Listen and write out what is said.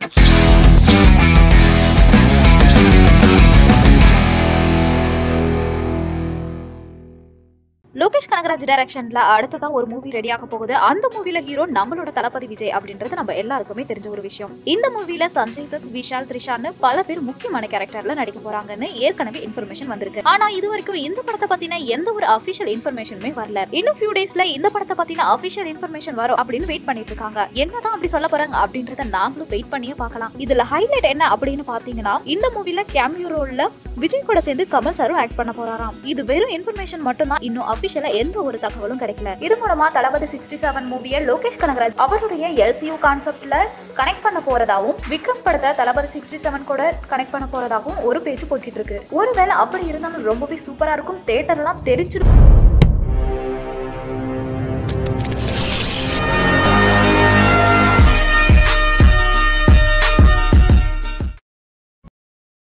லோகேஷ் கனகராஜ் டைரக்ஷன்ல அடுத்ததா ஒரு மூவி ரெடியாக போகுது அந்த மூவில ஹீரோ நம்மளோட தளபதி விஜய் அப்படின்றது நம்ம எல்லாருக்குமே தெரிஞ்ச ஒரு விஷயம் இந்த மூவில சஞ்சய் தத் விஷால் த்ரிஷான்னு பல பேர் முக்கியமான கேரக்டர்ல நடிக்க போறாங்கன்னு ஏற்கனவே இன்ஃபர்மேஷன் வந்திருக்கு ஆனா இது வரைக்கும் இந்த படத்தை பத்தின எந்த ஒரு அபிஷியல் இன்ஃபர்மேஷனுமே வரல இன்னும் ஃபியூ டேஸ்ல இந்த படத்தை பத்தின அபிஷியல் இன்ஃபர்மேஷன் வரும் அப்படின்னு வெயிட் பண்ணிட்டு இருக்காங்க என்னதான் அப்படி சொல்ல போறாங்க அப்படின்றத நாங்களும் வெயிட் பண்ணியே பார்க்கலாம் இதுல ஹைலைட் என்ன அப்படின்னு பாத்தீங்கன்னா இந்த மூவில கேமியோ ரோல்ல விஜய் கூட சேர்ந்து கமல் சாரும் ஆக்ட் பண்ண போறாராம் இது வெறும் இன்ஃபர்மேஷன் மட்டும்தான் இன்னும் அபிஷியலா எந்த ஒரு தகவலும் கிடைக்கல இது மூலமா தளபதி சிக்ஸ்டி செவன் மூவியை லோகேஷ் கனகராஜ் அவருடைய எல்சியூ கான்செப்ட்ல கனெக்ட் பண்ண போறதாவும் விக்ரம் படத்தை தளபதி சிக்ஸ்டி செவன் கூட கனெக்ட் பண்ண போறதாவும் ஒரு பேச்சு போய்கிட்டு இருக்கு ஒருவேளை அப்படி இருந்தாலும் ரொம்பவே சூப்பரா இருக்கும் தேட்டர்லாம் தெரிச்சிருக்கும்